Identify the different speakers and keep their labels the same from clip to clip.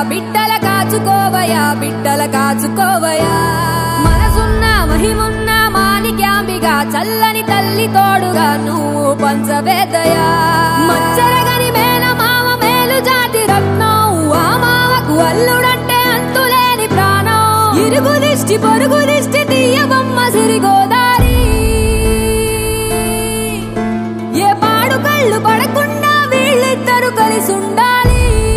Speaker 1: బిడ్డల కాచుకోవయా బిడ్డల కాచుకోవయా మనసున్న మహిమున్న మాణిక్యాంబిగా చల్లని తల్లి తోడుగా నువ్వు పంచవేదయా మచ్చరగని మేన మామ మేలు జాతి రత్నం ఆ మామకు అల్లుడంటే అంతులేని ప్రాణం ఇరుగు దిష్టి పొరుగు దిష్టి తీయబొమ్మ సిరిగోదారి ఏ పాడు కళ్ళు పడకుండా వీళ్ళిద్దరు కలిసి ఉండాలి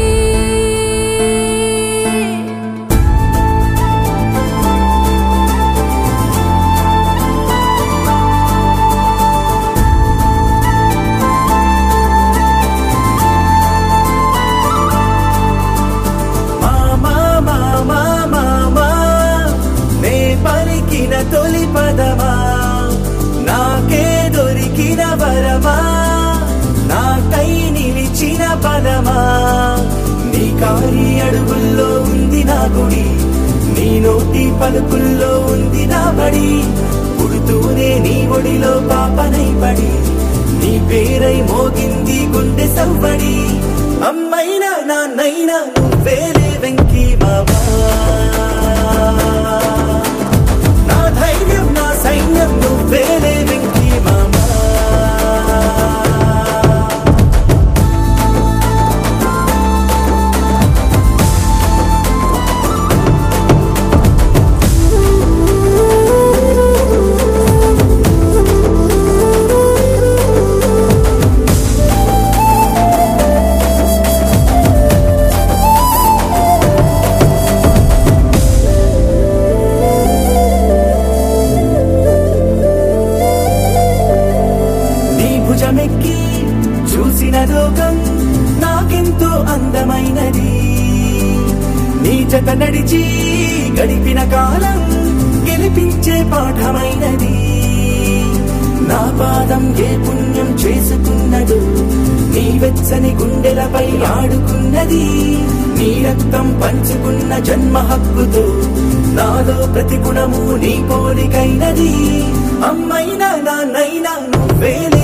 Speaker 2: మామా మామా మామా నే పలికిన తొలి పదమా నాకే దొరికిన వరమా నాకై నిలిచిన పదమా నీ కారి అడుగుల్లో ఉంది నా గుడి నీ నోటి పలుకుల్లో ఉంది నా బడి పుడుతూనే నీ ఒడిలో పాపనై పడి నీ పేరై మోగింది గుండె సవ్వడి అమ్మైనా నాన్నైనా నువ్వేలే వెంకీ బాబా నా ధైర్యం నా సైన్యం నువ్వేలే వెంకీ మామా నీ భుజమెక్కి చూసిన లోకం నాకెంతో అందమైనది నీ జత నడిచి గడిపిన కాలం గెలిపించే పాఠమైనది నా పాదం ఏ పుణ్యం చేసుకున్నదు నీ వెచ్చని గుండెలపై ఆడుకున్నది నీ రక్తం పంచుకున్న జన్మ హక్కుతో నాలో ప్రతి గుణము నీ పోలికైనది అమ్మైనా నాన్నైనా నువ్వేలే